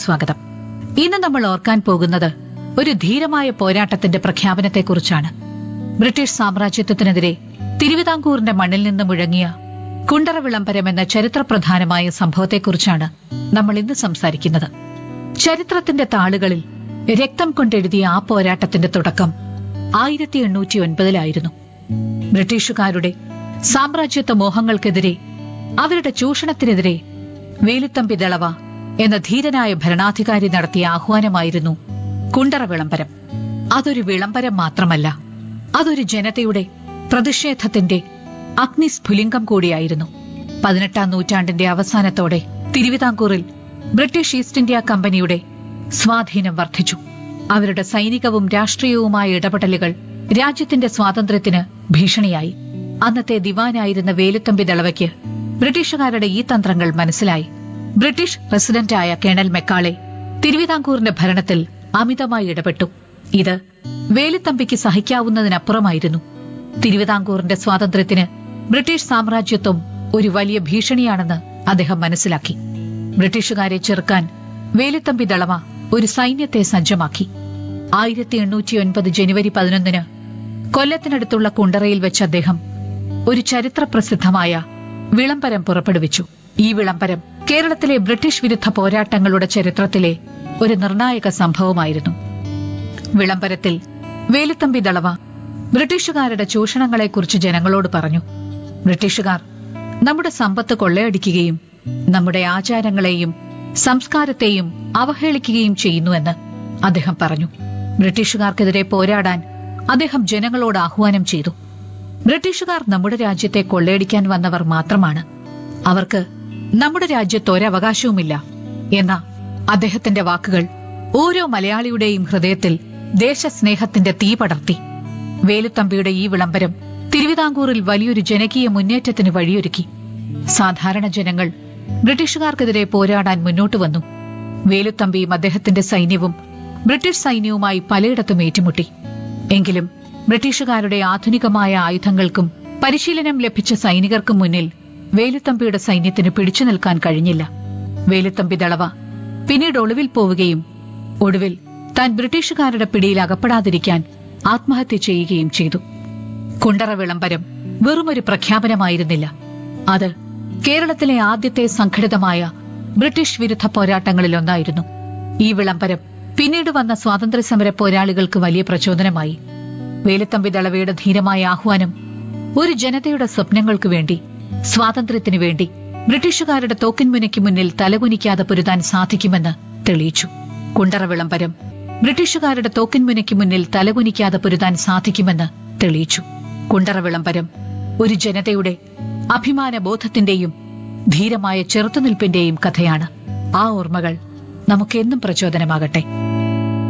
സ്വാഗതം ഇന്ന് നമ്മൾ ഓർക്കാൻ പോകുന്നത് ഒരു ധീരമായ പോരാട്ടത്തിന്റെ പ്രഖ്യാപനത്തെക്കുറിച്ചാണ് ബ്രിട്ടീഷ് സാമ്രാജ്യത്വത്തിനെതിരെ തിരുവിതാംകൂറിന്റെ മണ്ണിൽ നിന്ന് മുഴങ്ങിയ കുണ്ടറ വിളംബരം എന്ന ചരിത്രപ്രധാനമായ സംഭവത്തെക്കുറിച്ചാണ് നമ്മൾ ഇന്ന് സംസാരിക്കുന്നത് ചരിത്രത്തിന്റെ താളുകളിൽ രക്തം കൊണ്ടെഴുതിയ ആ പോരാട്ടത്തിന്റെ തുടക്കം ആയിരത്തി എണ്ണൂറ്റി ഒൻപതിലായിരുന്നു ബ്രിട്ടീഷുകാരുടെ സാമ്രാജ്യത്വ മോഹങ്ങൾക്കെതിരെ അവരുടെ ചൂഷണത്തിനെതിരെ വേലുത്തമ്പി ദളവ എന്ന ധീരനായ ഭരണാധികാരി നടത്തിയ ആഹ്വാനമായിരുന്നു കുണ്ടറ വിളംബരം അതൊരു വിളംബരം മാത്രമല്ല അതൊരു ജനതയുടെ പ്രതിഷേധത്തിന്റെ അഗ്നിസ്ഫുലിംഗം കൂടിയായിരുന്നു പതിനെട്ടാം നൂറ്റാണ്ടിന്റെ അവസാനത്തോടെ തിരുവിതാംകൂറിൽ ബ്രിട്ടീഷ് ഈസ്റ്റ് ഇന്ത്യ കമ്പനിയുടെ സ്വാധീനം വർദ്ധിച്ചു അവരുടെ സൈനികവും രാഷ്ട്രീയവുമായ ഇടപെടലുകൾ രാജ്യത്തിന്റെ സ്വാതന്ത്ര്യത്തിന് ഭീഷണിയായി അന്നത്തെ ദിവാനായിരുന്ന വേലുത്തമ്പി ദളവയ്ക്ക് ബ്രിട്ടീഷുകാരുടെ ഈ തന്ത്രങ്ങൾ മനസ്സിലായി ബ്രിട്ടീഷ് പ്രസിഡന്റായ കേണൽ മെക്കാളെ തിരുവിതാംകൂറിന്റെ ഭരണത്തിൽ അമിതമായി ഇടപെട്ടു ഇത് വേലുത്തമ്പിക്ക് സഹിക്കാവുന്നതിനപ്പുറമായിരുന്നു തിരുവിതാംകൂറിന്റെ സ്വാതന്ത്ര്യത്തിന് ബ്രിട്ടീഷ് സാമ്രാജ്യത്വം ഒരു വലിയ ഭീഷണിയാണെന്ന് അദ്ദേഹം മനസ്സിലാക്കി ബ്രിട്ടീഷുകാരെ ചെറുക്കാൻ വേലുത്തമ്പി ദളവ ഒരു സൈന്യത്തെ സജ്ജമാക്കി ആയിരത്തി എണ്ണൂറ്റി ഒൻപത് ജനുവരി പതിനൊന്നിന് കൊല്ലത്തിനടുത്തുള്ള കുണ്ടറയിൽ വെച്ച് അദ്ദേഹം ഒരു ചരിത്രപ്രസിദ്ധമായ വിളംബരം പുറപ്പെടുവിച്ചു ഈ വിളംബരം കേരളത്തിലെ ബ്രിട്ടീഷ് വിരുദ്ധ പോരാട്ടങ്ങളുടെ ചരിത്രത്തിലെ ഒരു നിർണായക സംഭവമായിരുന്നു വിളംബരത്തിൽ വേലുത്തമ്പി ദളവ ബ്രിട്ടീഷുകാരുടെ ചൂഷണങ്ങളെക്കുറിച്ച് ജനങ്ങളോട് പറഞ്ഞു ബ്രിട്ടീഷുകാർ നമ്മുടെ സമ്പത്ത് കൊള്ളയടിക്കുകയും നമ്മുടെ ആചാരങ്ങളെയും സംസ്കാരത്തെയും അവഹേളിക്കുകയും ചെയ്യുന്നുവെന്ന് അദ്ദേഹം പറഞ്ഞു ബ്രിട്ടീഷുകാർക്കെതിരെ പോരാടാൻ അദ്ദേഹം ജനങ്ങളോട് ആഹ്വാനം ചെയ്തു ബ്രിട്ടീഷുകാർ നമ്മുടെ രാജ്യത്തെ കൊള്ളയടിക്കാൻ വന്നവർ മാത്രമാണ് അവർക്ക് നമ്മുടെ രാജ്യത്ത് ഒരവകാശവുമില്ല എന്ന അദ്ദേഹത്തിന്റെ വാക്കുകൾ ഓരോ മലയാളിയുടെയും ഹൃദയത്തിൽ ദേശസ്നേഹത്തിന്റെ തീ പടർത്തി വേലുത്തമ്പിയുടെ ഈ വിളംബരം തിരുവിതാംകൂറിൽ വലിയൊരു ജനകീയ മുന്നേറ്റത്തിന് വഴിയൊരുക്കി സാധാരണ ജനങ്ങൾ ബ്രിട്ടീഷുകാർക്കെതിരെ പോരാടാൻ മുന്നോട്ട് വന്നു വേലുത്തമ്പിയും അദ്ദേഹത്തിന്റെ സൈന്യവും ബ്രിട്ടീഷ് സൈന്യവുമായി പലയിടത്തും ഏറ്റുമുട്ടി എങ്കിലും ബ്രിട്ടീഷുകാരുടെ ആധുനികമായ ആയുധങ്ങൾക്കും പരിശീലനം ലഭിച്ച സൈനികർക്കും മുന്നിൽ വേലുത്തമ്പിയുടെ സൈന്യത്തിന് പിടിച്ചു നിൽക്കാൻ കഴിഞ്ഞില്ല വേലുത്തമ്പി ദളവ പിന്നീട് ഒളിവിൽ പോവുകയും ഒടുവിൽ താൻ ബ്രിട്ടീഷുകാരുടെ പിടിയിൽ അകപ്പെടാതിരിക്കാൻ ആത്മഹത്യ ചെയ്യുകയും ചെയ്തു കുണ്ടറ വിളംബരം വെറുമൊരു പ്രഖ്യാപനമായിരുന്നില്ല അത് കേരളത്തിലെ ആദ്യത്തെ സംഘടിതമായ ബ്രിട്ടീഷ് വിരുദ്ധ പോരാട്ടങ്ങളിലൊന്നായിരുന്നു ഈ വിളംബരം പിന്നീട് വന്ന സ്വാതന്ത്ര്യസമര പോരാളികൾക്ക് വലിയ പ്രചോദനമായി വേലുത്തമ്പി ദളവയുടെ ധീരമായ ആഹ്വാനം ഒരു ജനതയുടെ സ്വപ്നങ്ങൾക്കു വേണ്ടി സ്വാതന്ത്ര്യത്തിനു വേണ്ടി ബ്രിട്ടീഷുകാരുടെ തോക്കിൻമുനയ്ക്ക് മുന്നിൽ തലകുനിക്കാതെ പൊരുതാൻ സാധിക്കുമെന്ന് തെളിയിച്ചു കുണ്ടറ വിളംബരം ബ്രിട്ടീഷുകാരുടെ തോക്കിൻമുനയ്ക്ക് മുന്നിൽ തലകുനിക്കാതെ പൊരുതാൻ സാധിക്കുമെന്ന് തെളിയിച്ചു കുണ്ടറ വിളംബരം ഒരു ജനതയുടെ അഭിമാന ബോധത്തിന്റെയും ധീരമായ ചെറുത്തുനിൽപ്പിന്റെയും കഥയാണ് ആ ഓർമ്മകൾ നമുക്കെന്നും പ്രചോദനമാകട്ടെ